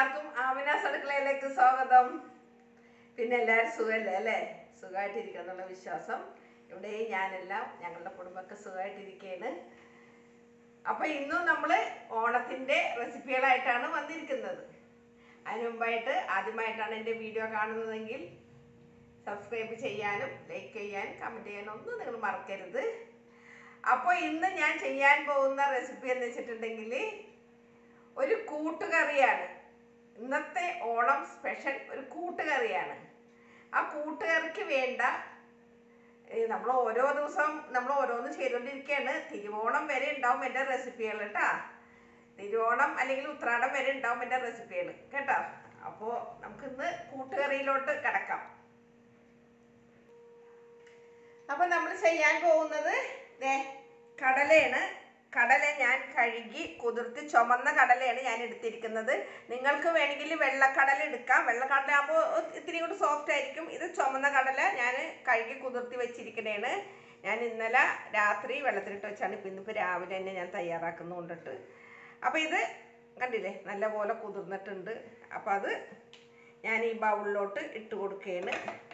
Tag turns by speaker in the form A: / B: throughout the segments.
A: എല്ലാവർക്കും ആമിനാസ് അടുക്കളയിലേക്ക് സ്വാഗതം പിന്നെ എല്ലാവരും സുഖമല്ലേ അല്ലേ സുഖമായിട്ടിരിക്കുക എന്നുള്ള വിശ്വാസം ഇവിടെയും ഞാനെല്ലാം ഞങ്ങളുടെ കുടുംബമൊക്കെ സുഖമായിട്ടിരിക്കുകയാണ് അപ്പൊ ഇന്നും നമ്മൾ ഓണത്തിന്റെ റെസിപ്പികളായിട്ടാണ് വന്നിരിക്കുന്നത് അതിന് മുമ്പായിട്ട് ആദ്യമായിട്ടാണ് എൻ്റെ വീഡിയോ കാണുന്നതെങ്കിൽ സബ്സ്ക്രൈബ് ചെയ്യാനും ലൈക്ക് ചെയ്യാനും കമൻറ്റ് ചെയ്യാനും ഒന്നും നിങ്ങൾ മറക്കരുത് അപ്പോൾ ഇന്ന് ഞാൻ ചെയ്യാൻ പോകുന്ന റെസിപ്പി എന്ന് വെച്ചിട്ടുണ്ടെങ്കിൽ ഒരു കൂട്ടുകറിയാണ് ഇന്നത്തെ ഓണം സ്പെഷ്യൽ ഒരു കൂട്ടുകറിയാണ് ആ കൂട്ടുകറിക്ക് വേണ്ട നമ്മൾ ഓരോ ദിവസം നമ്മൾ ഓരോന്ന് ചെയ്തുകൊണ്ടിരിക്കുകയാണ് തിരുവോണം വരെ ഉണ്ടാവും എൻ്റെ റെസിപ്പികൾ കേട്ടാ തിരുവോണം അല്ലെങ്കിൽ ഉത്രാടം വരെ ഉണ്ടാവും എൻ്റെ റെസിപ്പികൾ കേട്ടോ അപ്പോൾ നമുക്കിന്ന് കൂട്ടുകറിയിലോട്ട് കിടക്കാം അപ്പൊ നമ്മൾ ചെയ്യാൻ പോകുന്നത് ദേ കടലയാണ് കടല ഞാൻ കഴുകി കുതിർത്ത് ചുമന്ന കടലയാണ് ഞാൻ എടുത്തിരിക്കുന്നത് നിങ്ങൾക്ക് വേണമെങ്കിൽ വെള്ളക്കടല എടുക്കാം വെള്ളക്കടല ആകുമ്പോൾ ഇത്തിരി കൂടി സോഫ്റ്റ് ആയിരിക്കും ഇത് ചുമന്ന കടല ഞാൻ കഴുകി കുതിർത്തി വെച്ചിരിക്കണേണ് ഞാൻ ഇന്നലെ രാത്രി വെള്ളത്തിലിട്ട് വെച്ചാണ് ഇപ്പം ഇന്നിപ്പോൾ രാവിലെ തന്നെ ഞാൻ തയ്യാറാക്കുന്നു കൊണ്ടിട്ട് അപ്പോൾ ഇത് കണ്ടില്ലേ നല്ല പോലെ കുതിർന്നിട്ടുണ്ട് അപ്പോൾ അത് ഞാൻ ഈ ബൗളിലോട്ട് ഇട്ട് കൊടുക്കുകയാണ്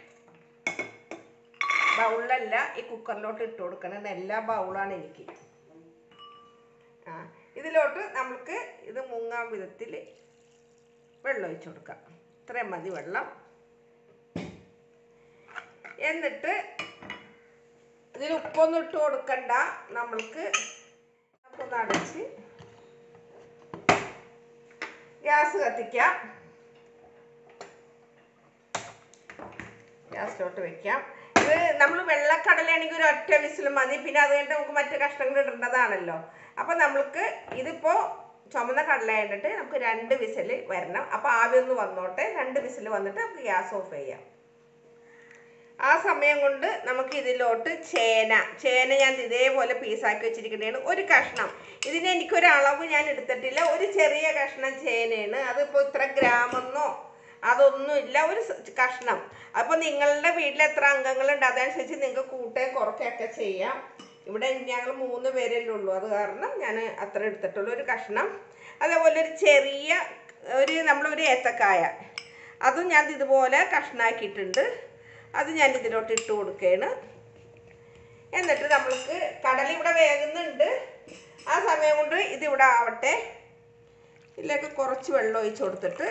A: ബൗളിലല്ല ഈ കുക്കറിലോട്ട് ഇട്ട് കൊടുക്കണം എല്ലാ ബൗളാണ് എനിക്ക് ആ ഇതിലോട്ട് നമുക്ക് ഇത് മുങ്ങാൻ വിധത്തിൽ വെള്ളം ഒഴിച്ചു കൊടുക്കാം ഇത്രയും മതി വെള്ളം എന്നിട്ട് ഇതിൽ ഉപ്പൊന്നും ഇട്ട് കൊടുക്കണ്ട നമ്മൾക്ക് നമുക്കൊന്ന് അടച്ച് ഗ്യാസ് കത്തിക്കാം ഗ്യാസിലോട്ട് വെക്കാം ഇത് നമ്മൾ വെള്ളക്കടലയാണെങ്കിൽ ഒരു ഒറ്റ വിസിൽ മതി പിന്നെ അത് കഴിഞ്ഞിട്ട് നമുക്ക് മറ്റു കഷ്ണങ്ങൾ ഇടേണ്ടതാണല്ലോ അപ്പം നമ്മൾക്ക് ഇതിപ്പോൾ ചുമന്ന കടല കണ്ടിട്ട് നമുക്ക് രണ്ട് വിസിൽ വരണം അപ്പോൾ ആവി ഒന്ന് വന്നോട്ടെ രണ്ട് വിസിൽ വന്നിട്ട് നമുക്ക് ഗ്യാസ് ഓഫ് ചെയ്യാം ആ സമയം കൊണ്ട് നമുക്ക് ഇതിലോട്ട് ചേന ചേന ഞാൻ ഇതേപോലെ പീസാക്കി വെച്ചിരിക്കുന്നതാണ് ഒരു കഷ്ണം ഇതിന് എനിക്കൊരു അളവ് ഞാൻ എടുത്തിട്ടില്ല ഒരു ചെറിയ കഷ്ണം ചേനയാണ് അതിപ്പോൾ ഇത്ര ഗ്രാമെന്നോ അതൊന്നുമില്ല ഒരു സ- കഷ്ണം അപ്പോൾ നിങ്ങളുടെ വീട്ടിൽ എത്ര അംഗങ്ങളുണ്ട് അതനുസരിച്ച് നിങ്ങൾക്ക് കൂട്ടുകയും കുറയ്ക്കുകയൊക്കെ ചെയ്യാം ഇവിടെ ഞങ്ങൾ മൂന്ന് പേരല്ലേ ഉള്ളൂ അത് കാരണം ഞാൻ അത്ര എടുത്തിട്ടുള്ളൂ ഒരു കഷ്ണം അതേപോലെ ഒരു ചെറിയ ഒരു നമ്മളൊരു ഏത്തക്കായ അതും ഞാൻ ഇതുപോലെ കഷ്ണാക്കിയിട്ടുണ്ട് അത് ഞാൻ ഇതിലോട്ട് ഇട്ട് കൊടുക്കുകയാണ് എന്നിട്ട് നമ്മൾക്ക് കടൽ ഇവിടെ വേകുന്നുണ്ട് ആ സമയം കൊണ്ട് ഇതിവിടെ ആവട്ടെ ഇതിലേക്ക് കുറച്ച് വെള്ളം ഒഴിച്ച് കൊടുത്തിട്ട്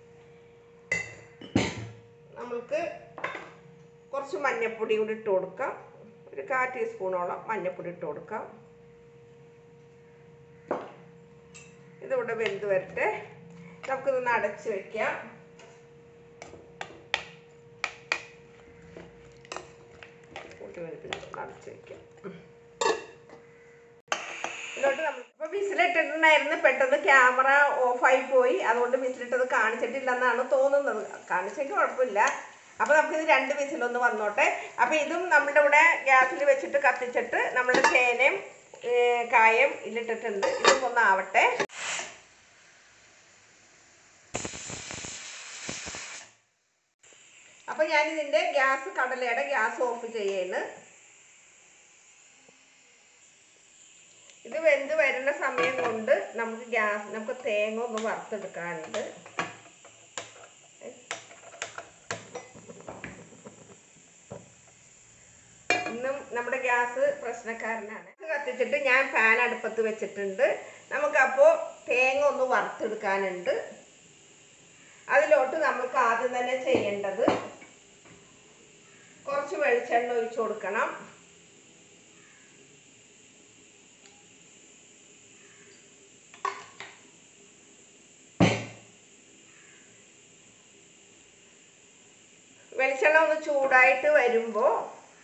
A: നമ്മൾക്ക് കുറച്ച് മഞ്ഞൾപ്പൊടി കൂടി ഇട്ട് കൊടുക്കാം ഒരു കാ ടീസ്പൂണോളം മഞ്ഞൾപ്പൊടി ഇട്ട് കൊടുക്കാം ഇതിവിടെ വെന്ത് വരട്ടെ നമുക്കിതൊന്ന് അടച്ച് വെക്കാം കൂട്ടി വലിപ്പിച്ച് അടച്ച് വെക്കാം ഇതിലോട്ട് നമ്മൾ ഇപ്പോൾ വിസിലിട്ടിട്ടുണ്ടായിരുന്നു പെട്ടെന്ന് ക്യാമറ ഓഫായി പോയി അതുകൊണ്ട് വിസിലിട്ടത് കാണിച്ചിട്ടില്ലെന്നാണ് തോന്നുന്നത് കാണിച്ചെങ്കിൽ കുഴപ്പമില്ല അപ്പോൾ നമുക്കിത് രണ്ട് വിസിലൊന്ന് വന്നോട്ടെ അപ്പോൾ ഇതും നമ്മുടെ ഇവിടെ ഗ്യാസിൽ വെച്ചിട്ട് കത്തിച്ചിട്ട് നമ്മുടെ ചേനയും ഏർ, കായം ഇതിലിട്ടിട്ടുണ്ട് ഇതും ഒന്ന് ആവട്ടെ അപ്പോൾ ഞാനിതിൻ്റെ ഗ്യാസ് കടലയുടെ ഗ്യാസ് ഓഫ് ചെയ്യുന്നു ഇത് വെന്ത് വരുന്ന സമയം കൊണ്ട് നമുക്ക് ഗ്യാസ് നമുക്ക് തേങ്ങ ഒന്ന് വറുത്തെടുക്കാനുണ്ട് ഇന്നും നമ്മുടെ ഗ്യാസ് പ്രശ്നക്കാരനാണ് ഇത് കത്തിച്ചിട്ട് ഞാൻ പാൻ അടുപ്പത്ത് വെച്ചിട്ടുണ്ട് നമുക്കപ്പോൾ തേങ്ങ ഒന്ന് വറുത്തെടുക്കാനുണ്ട് അതിലോട്ട് നമുക്ക് ആദ്യം തന്നെ ചെയ്യേണ്ടത് കുറച്ച് വെളിച്ചെണ്ണ ഒഴിച്ചു കൊടുക്കണം വെളിച്ചെണ്ണ ഒന്ന് ചൂടായിട്ട് വരുമ്പോൾ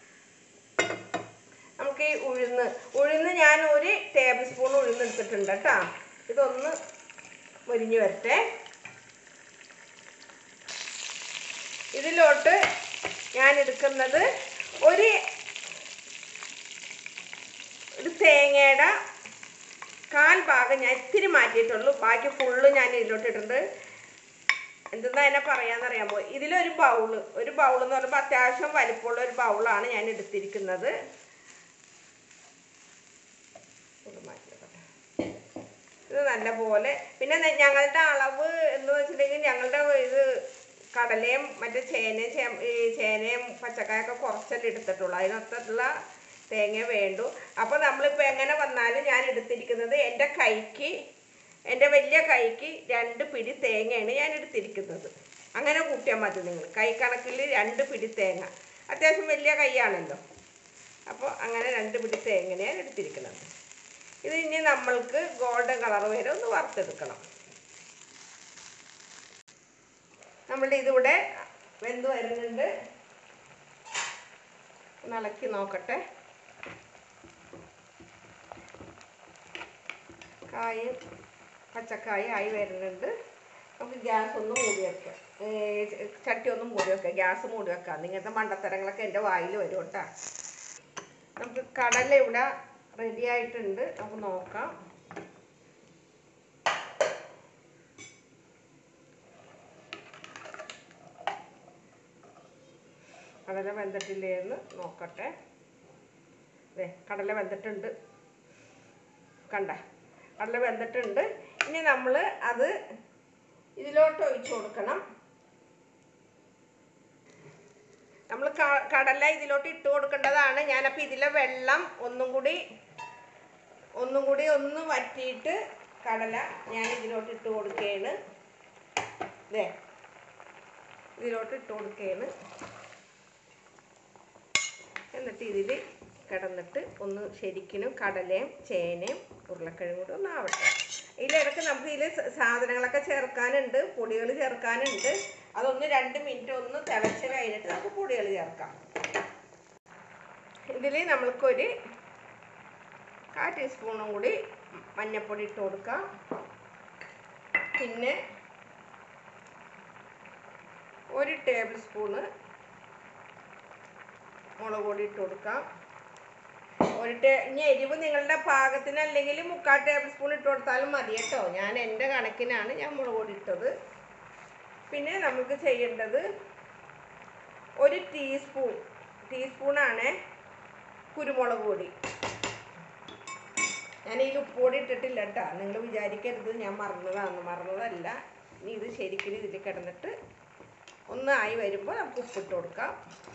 A: നമുക്ക് ഈ ഉഴുന്ന് ഉഴുന്ന് ഞാൻ ഒരു ടേബിൾ സ്പൂൺ ഉഴുന്ന് എടുത്തിട്ടുണ്ട് കേട്ടോ ഇതൊന്ന് മുരിഞ്ഞ് വരട്ടെ ഇതിലോട്ട് ഞാൻ എടുക്കുന്നത് ഒരു ഒരു തേങ്ങയുടെ കാൽ ഭാഗം ഞാൻ ഇത്തിരി മാറ്റിയിട്ടുള്ളൂ ബാക്കി ഫുള്ള് ഞാൻ ഇതിലോട്ട് ഇട്ടിട്ടുണ്ട് എന്തെന്നാ എന്നെ പറയാന്നറിയാമോ ഇതിലൊരു ബൗള് ഒരു ബൗൾ എന്ന് പറയുമ്പോൾ അത്യാവശ്യം വലിപ്പമുള്ള ഒരു ബൗളാണ് ഞാൻ എടുത്തിരിക്കുന്നത് ഇത് മാറ്റി വെക്കട്ടെ. ഇത് നല്ല പോലെ പിന്നെ ന- ഞങ്ങളുടെ അളവ് എന്ന് വെച്ചിട്ടുണ്ടെങ്കിൽ കടലയും മറ്റേ ചേനയും ചേ- ഈ ചേനയും പച്ചക്കായൊക്കെ കുറച്ചല്ലേ എടുത്തിട്ടുള്ളൂ അതിനൊത്തുള്ള തേങ്ങ വേണ്ടു അപ്പോൾ നമ്മളിപ്പോൾ എങ്ങനെ വന്നാലും ഞാൻ എടുത്തിരിക്കുന്നത് എൻ്റെ കൈക്ക് എൻ്റെ വലിയ കൈക്ക് രണ്ട് പിടി തേങ്ങയാണ് ഞാൻ എടുത്തിരിക്കുന്നത് അങ്ങനെ കൂട്ടിയാൽ മതി നിങ്ങൾ കൈ കണക്കിൽ രണ്ട് പിടി തേങ്ങ അത്യാവശ്യം വലിയ കൈയാണല്ലോ അപ്പോൾ അങ്ങനെ രണ്ട് പിടി തേങ്ങയാണ് എടുത്തിരിക്കുന്നത് ഇത് ഇനി നമ്മൾക്ക് ഗോൾഡൻ കളർ വരെ ഒന്ന് വറുത്തെടുക്കണം നമ്മളുടെ ഇതിവിടെ വെന്ത് വരുന്നുണ്ട് ഒന്ന് ഇളക്കി നോക്കട്ടെ കായും പച്ചക്കായും ആയി വരുന്നുണ്ട് നമുക്ക് ഗ്യാസ് ഒന്ന് മൂടി വെക്കാം ഏ, ചട്ടി ഒന്ന് മൂടി വെക്കാം ഗ്യാസ് മൂടി വെക്കാം ഇങ്ങനത്തെ മണ്ടത്തരങ്ങളൊക്കെ എൻ്റെ വായിൽ വരും കേട്ടോ നമുക്ക് കടല ഇവിടെ റെഡി ആയിട്ടുണ്ട് നമുക്ക് നോക്കാം കടല വെന്തിട്ടില്ലേ എന്ന് നോക്കട്ടെ ദേ കടല വെന്തിട്ടുണ്ട് കണ്ട കടല വെന്തിട്ടുണ്ട് ഇനി നമ്മൾ അത് ഇതിലോട്ട് ഒഴിച്ചു കൊടുക്കണം നമ്മൾ കടല ഇതിലോട്ട് ഇട്ട് കൊടുക്കേണ്ടതാണ് ഞാനപ്പോൾ ഇതിലെ വെള്ളം ഒന്നും കൂടി ഒന്നും കൂടി ഒന്ന് വറ്റിയിട്ട് കടല ഞാൻ ഇതിലോട്ട് ഇട്ട് കൊടുക്കുകയാണ് ദേ ഇതിലോട്ട് ഇട്ട് കൊടുക്കുകയാണ് എന്നിട്ട് ഇതിൽ കിടന്നിട്ട് ഒന്ന് ശരിക്കിനും കടലയും ചേനയും ഉരുളക്കിഴങ്ങും കൂടി ഒന്ന് ആവട്ടെ ഇതിലിടക്ക് നമുക്ക് ഇതിൽ സാധനങ്ങളൊക്കെ ചേർക്കാനുണ്ട് പൊടികൾ ചേർക്കാനുണ്ട് അതൊന്ന് രണ്ട് മിനിറ്റ് ഒന്ന് തിളച്ച് കഴിഞ്ഞിട്ട് നമുക്ക് പൊടികൾ ചേർക്കാം ഇതിൽ നമ്മൾക്കൊരു കാ ടീസ്പൂണും കൂടി മഞ്ഞൾപ്പൊടി ഇട്ട് കൊടുക്കാം പിന്നെ ഒരു ടേബിൾ സ്പൂണ് മുളക് പൊടി ഇട്ട് കൊടുക്കാം ഒരു ടേ ഇനി എരിവ് നിങ്ങളുടെ പാകത്തിന് അല്ലെങ്കിൽ മുക്കാൽ ടേബിൾ സ്പൂൺ ഇട്ട് കൊടുത്താലും മതി കേട്ടോ ഞാൻ എൻ്റെ കണക്കിനാണ് ഞാൻ മുളക് പൊടി ഇട്ടത് പിന്നെ നമുക്ക് ചെയ്യേണ്ടത് ഒരു ടീസ്പൂൺ ടീസ്പൂണാണ് കുരുമുളക് പൊടി ഞാൻ ഇതിൽ ഉപ്പ് പൊടി ഇട്ടിട്ടില്ല കേട്ടോ നിങ്ങൾ വിചാരിക്കരുത് ഞാൻ മറന്നതാണ് മറന്നതല്ല ഇനി ഇത് ശരിക്കും ഇതിൽ കിടന്നിട്ട് ഒന്ന് ആയി വരുമ്പോൾ നമുക്ക് ഉപ്പിട്ട് കൊടുക്കാം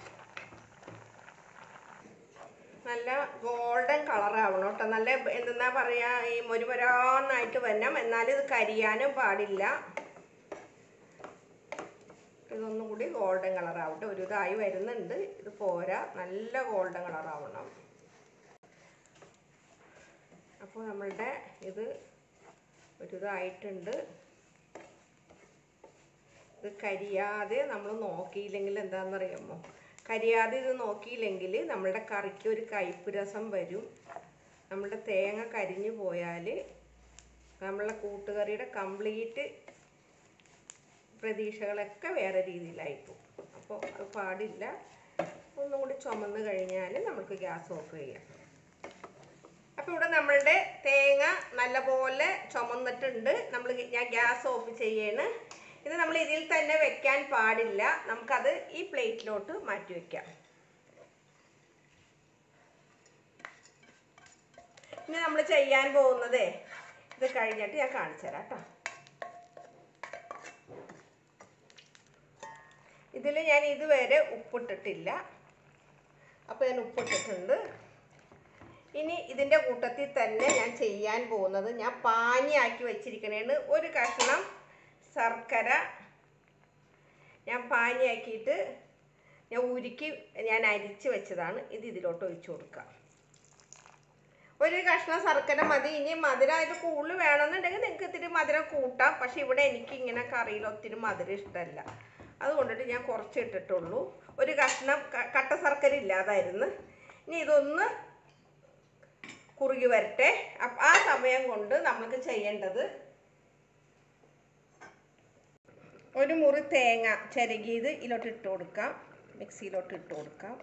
A: നല്ല ഗോൾഡൻ കളർ ആവണം കേട്ടോ നല്ല എന്തെന്നാ പറയാ ഈ മൊരുമൊരാന്നായിട്ട് വരണം എന്നാൽ ഇത് കരിയാനും പാടില്ല ഇതൊന്നും കൂടി ഗോൾഡൻ കളർ ആവട്ടെ ഒരു ഇതായി വരുന്നുണ്ട് ഇത് പോരാ നല്ല ഗോൾഡൻ കളർ ആവണം അപ്പോൾ നമ്മളുടെ ഇത് ഒരു ഇതായിട്ടുണ്ട് ഇത് കരിയാതെ നമ്മൾ നോക്കിയില്ലെങ്കിൽ എന്താണെന്നറിയാമോ കരിയാതെ ഇത് നോക്കിയില്ലെങ്കിൽ നമ്മളുടെ കറിക്ക് ഒരു കയ്പ്പ് രസം വരും നമ്മളുടെ തേങ്ങ കരിഞ്ഞു പോയാൽ നമ്മളുടെ കൂട്ടുകറിയുടെ കംപ്ലീറ്റ് പ്രതീക്ഷകളൊക്കെ വേറെ രീതിയിലായിപ്പോവും അപ്പോൾ അത് പാടില്ല ഒന്നും കൂടി ചുമന്ന് കഴിഞ്ഞാൽ നമുക്ക് ഗ്യാസ് ഓഫ് ചെയ്യാം അപ്പോൾ ഇവിടെ നമ്മളുടെ തേങ്ങ നല്ലപോലെ ചുമന്നിട്ടുണ്ട് നമ്മൾ ഞാൻ ഗ്യാസ് ഓഫ് ചെയ്യാണ് ഇത് നമ്മൾ ഇതിൽ തന്നെ വെക്കാൻ പാടില്ല നമുക്കത് ഈ പ്ലേറ്റിലോട്ട് മാറ്റി വെക്കാം ഇനി നമ്മൾ ചെയ്യാൻ പോകുന്നതേ ഇത് കഴിഞ്ഞിട്ട് ഞാൻ കാണിച്ചു തരാം കേട്ടോ ഇതിൽ ഞാൻ ഇതുവരെ ഉപ്പിട്ടിട്ടില്ല അപ്പോൾ ഞാൻ ഉപ്പിട്ടിട്ടുണ്ട് ഇനി ഇതിൻ്റെ കൂട്ടത്തിൽ തന്നെ ഞാൻ ചെയ്യാൻ പോകുന്നത് ഞാൻ പാനിയാക്കി വെച്ചിരിക്കണേന്ന് ഒരു കഷ്ണം ശർക്കര ഞാൻ പാനിയാക്കിയിട്ട് ഞാൻ ഉരുക്കി ഞാൻ അരിച്ച് വെച്ചതാണ് ഇത് ഇതിലോട്ട് ഒഴിച്ചു കൊടുക്കുക ഒരു കഷ്ണം ശർക്കര മതി ഇനി മധുരം അതിൽ കൂടുതൽ വേണമെന്നുണ്ടെങ്കിൽ നിങ്ങൾക്ക് ഇത്തിരി മധുരം കൂട്ടാം പക്ഷെ ഇവിടെ എനിക്ക് ഇങ്ങനെ കറിയിൽ ഒത്തിരി മധുരം ഇഷ്ടമല്ല അതുകൊണ്ടിട്ട് ഞാൻ കുറച്ച് ഇട്ടിട്ടുള്ളൂ ഒരു കഷ്ണം ക- കട്ട ശർക്കര ഇല്ലാതായിരുന്നു ഇനി ഇതൊന്ന് കുറുകി വരട്ടെ അപ്പം ആ സമയം കൊണ്ട് നമുക്ക് ചെയ്യേണ്ടത് ഒരു മുറി തേങ്ങ ചിരകിയത് ഇതിലോട്ട് ഇട്ട് കൊടുക്കാം മിക്സിയിലോട്ട് ഇട്ട് കൊടുക്കാം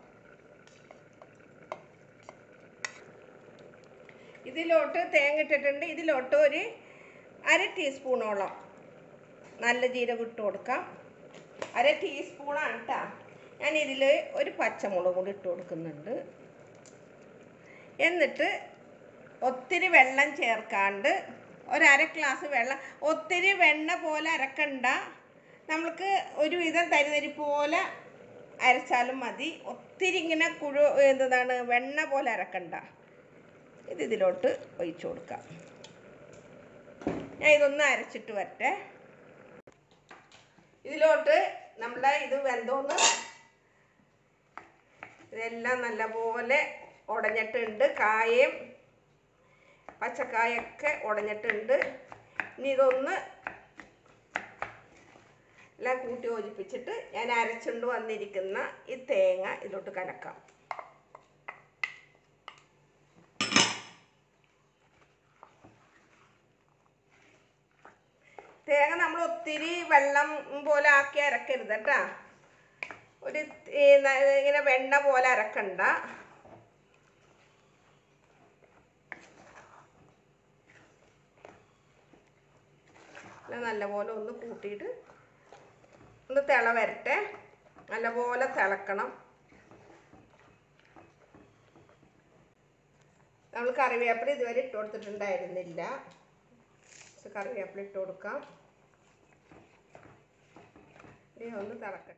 A: ഇതിലോട്ട് തേങ്ങ ഇട്ടിട്ടുണ്ട് ഇതിലോട്ട് ഒരു അര ടീസ്പൂണോളം നല്ല ജീരകം ഇട്ട് കൊടുക്കാം അര ടീസ്പൂണാണ് കേട്ടോ ഞാൻ ഇതിൽ ഒരു പച്ചമുളക് കൂടി ഇട്ട് കൊടുക്കുന്നുണ്ട് എന്നിട്ട് ഒത്തിരി വെള്ളം ചേർക്കാണ്ട് ഒരര ഗ്ലാസ് വെള്ളം ഒത്തിരി വെണ്ണ പോലെ അരക്കണ്ട നമ്മൾക്ക് ഒരുവിധം തരിതരി പോലെ അരച്ചാലും മതി ഒത്തിരി ഇങ്ങനെ കുഴു എന്താണ് വെണ്ണ പോലെ അരക്കണ്ട ഇത് ഇതിലോട്ട് ഒഴിച്ചു കൊടുക്കാം ഞാൻ ഇതൊന്ന് അരച്ചിട്ട് വരട്ടെ ഇതിലോട്ട് നമ്മുടെ ഇത് വെന്തോന്ന് ഇതെല്ലാം നല്ലപോലെ ഉടഞ്ഞിട്ടുണ്ട് കായയും പച്ചക്കായൊക്കെ ഉടഞ്ഞിട്ടുണ്ട് ഇനി ഇതൊന്ന് എല്ലാം കൂട്ടി യോജിപ്പിച്ചിട്ട് ഞാൻ അരച്ചുകൊണ്ട് വന്നിരിക്കുന്ന ഈ തേങ്ങ ഇതിലോട്ട് കലക്കാം തേങ്ങ നമ്മൾ ഒത്തിരി വെള്ളം പോലെ ആക്കി അരക്കരുത് കേട്ടാ ഒരു ഈ ന- ഇങ്ങനെ വെണ്ണ പോലെ അരക്കണ്ട ഇത് നല്ലപോലെ ഒന്ന് കൂട്ടിയിട്ട് ഒന്ന് തിള വരട്ടെ നല്ലപോലെ തിളക്കണം നമ്മൾ കറിവേപ്പില ഇതുവരെ ഇട്ട് കൊടുത്തിട്ടുണ്ടായിരുന്നില്ല കുറച്ച് കറിവേപ്പില ഇട്ട് കൊടുക്കാം ഇനി ഒന്ന് തിളക്കട്ടെ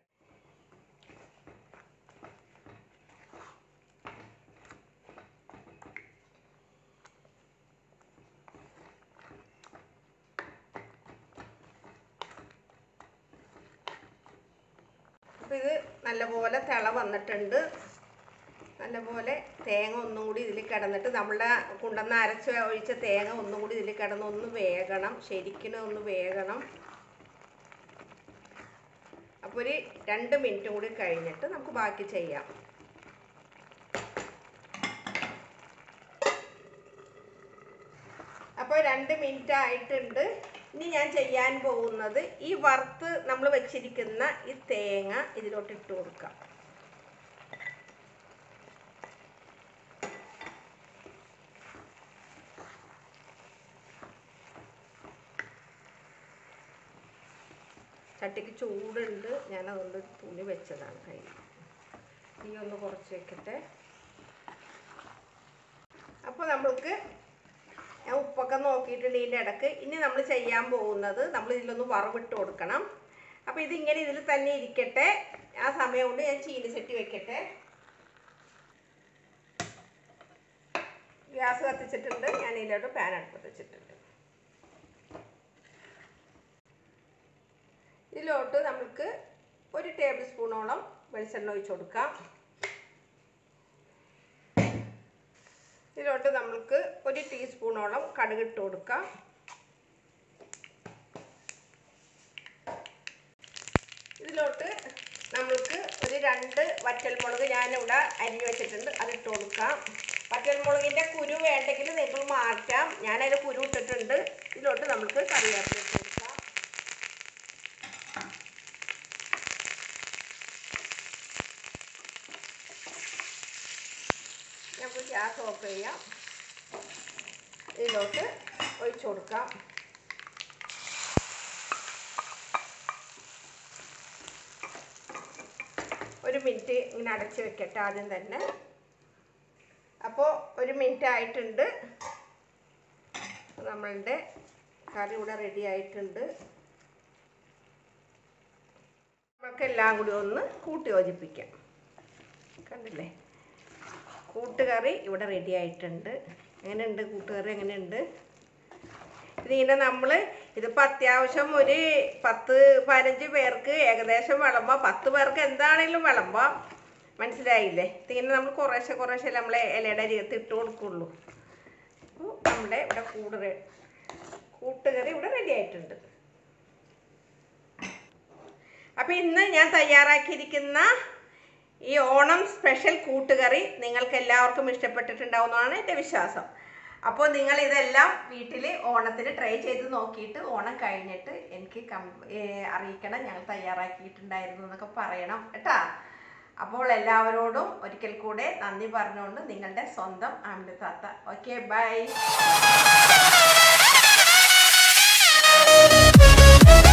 A: അപ്പോൾ ഇത് നല്ലപോലെ തിള വന്നിട്ടുണ്ട് നല്ലപോലെ തേങ്ങ ഒന്നും കൂടി ഇതിൽ കിടന്നിട്ട് നമ്മളുടെ കുണ്ടെന്ന് അരച്ച് ഒഴിച്ച തേങ്ങ ഒന്നും കൂടി ഇതിൽ കിടന്ന് ഒന്ന് വേകണം ശരിക്കും ഒന്ന് വേകണം അപ്പോൾ ഒരു രണ്ട് മിനിറ്റും കൂടി കഴിഞ്ഞിട്ട് നമുക്ക് ബാക്കി ചെയ്യാം അപ്പോൾ രണ്ട് മിനിറ്റ് ആയിട്ടുണ്ട് ഇനി ഞാൻ ചെയ്യാൻ പോകുന്നത് ഈ വറുത്ത് നമ്മൾ വെച്ചിരിക്കുന്ന ഈ തേങ്ങ ഇതിലോട്ട് ഇട്ട് കൊടുക്കാം ചട്ടിക്ക് ചൂടുണ്ട് ഞാൻ അതുകൊണ്ട് ഒരു തുണി വെച്ചതാണ് കയ്യിൽ തീ ഒന്ന് കുറച്ച് വെക്കട്ടെ അപ്പോൾ നമ്മൾക്ക് ഞാൻ ഉപ്പൊക്കെ നോക്കിയിട്ടുണ്ട് ഇതിൻ്റെ ഇടക്ക് ഇനി നമ്മൾ ചെയ്യാൻ പോകുന്നത് നമ്മൾ ഇതിലൊന്ന് വറവിട്ട് കൊടുക്കണം അപ്പോൾ ഇതിങ്ങനെ ഇതിൽ തന്നെ ഇരിക്കട്ടെ ആ സമയം കൊണ്ട് ഞാൻ ചീനിച്ചട്ടി വെക്കട്ടെ ഗ്യാസ് കത്തിച്ചിട്ടുണ്ട് ഞാൻ ഇതിലോട്ട് പാൻ അടുപ്പത്ത് വെച്ചിട്ടുണ്ട് ഇതിലോട്ട് നമുക്ക് ഒരു ടേബിൾ സ്പൂണോളം വെളിച്ചെണ്ണ ഒഴിച്ച് കൊടുക്കാം ഇതിലോട്ട് നമ്മൾക്ക് ഒരു ടീസ്പൂണോളം കടുക് ഇട്ട് കൊടുക്കാം ഇതിലോട്ട് നമ്മൾക്ക് ഒരു രണ്ട് വറ്റൽമുളക് ഞാനിവിടെ അരിഞ്ഞു വെച്ചിട്ടുണ്ട് അതിട്ട് കൊടുക്കാം വറ്റൽമുളകിൻ്റെ കുരു വേണ്ടെങ്കിൽ നിങ്ങൾ മാറ്റാം ഞാനതിൽ കുരു ഇട്ടിട്ടുണ്ട് ഇതിലോട്ട് നമുക്ക് കറിവേപ്പില ഇട്ട് കൊടുക്കാം നമുക്ക് ഗ്യാസ് ഓഫ് ചെയ്യാം ഇതിലോട്ട് ഒഴിച്ചു കൊടുക്കാം ഒരു മിനിറ്റ് ഇങ്ങനെ അടച്ച് വെക്കട്ടെ ആദ്യം തന്നെ അപ്പോൾ ഒരു മിനിറ്റ് ആയിട്ടുണ്ട് നമ്മളുടെ കറി ഇവിടെ റെഡി ആയിട്ടുണ്ട് നമുക്കെല്ലാം കൂടി ഒന്ന് കൂട്ടി യോജിപ്പിക്കാം കണ്ടില്ലേ കൂട്ടുകറി ഇവിടെ റെഡി ആയിട്ടുണ്ട് എങ്ങനെയുണ്ട് കൂട്ടുകറി എങ്ങനെയുണ്ട് ഇതിങ്ങനെ നമ്മൾ ഇതിപ്പോൾ അത്യാവശ്യം ഒരു പത്ത് പതിനഞ്ച് പേർക്ക് ഏകദേശം വിളമ്പാം പത്ത് പേർക്ക് എന്താണേലും വിളമ്പാം മനസ്സിലായില്ലേ ഇതിങ്ങനെ നമ്മൾ കുറേശ്ശെ കുറേശ്ശെ നമ്മളെ ഇലയുടെ അരികത്ത് ഇട്ട് കൊടുക്കുള്ളൂ അപ്പോൾ നമ്മുടെ ഇവിടെ കൂട് കൂട്ടുകറി ഇവിടെ റെഡി ആയിട്ടുണ്ട് അപ്പോൾ ഇന്ന് ഞാൻ തയ്യാറാക്കിയിരിക്കുന്ന ഈ ഓണം സ്പെഷ്യൽ കൂട്ടുകറി നിങ്ങൾക്ക് എല്ലാവർക്കും ഇഷ്ടപ്പെട്ടിട്ടുണ്ടാവുന്നതാണ് എൻ്റെ വിശ്വാസം അപ്പോൾ നിങ്ങൾ ഇതെല്ലാം വീട്ടിൽ ഓണത്തിന് ട്രൈ ചെയ്ത് നോക്കിയിട്ട് ഓണം കഴിഞ്ഞിട്ട് എനിക്ക് കം ഏ, അറിയിക്കണം ഞങ്ങൾ തയ്യാറാക്കിയിട്ടുണ്ടായിരുന്നു എന്നൊക്കെ പറയണം കേട്ടാ അപ്പോൾ എല്ലാവരോടും ഒരിക്കൽ കൂടെ നന്ദി പറഞ്ഞുകൊണ്ട് നിങ്ങളുടെ സ്വന്തം ആമിന താത്ത ഓക്കെ ബൈ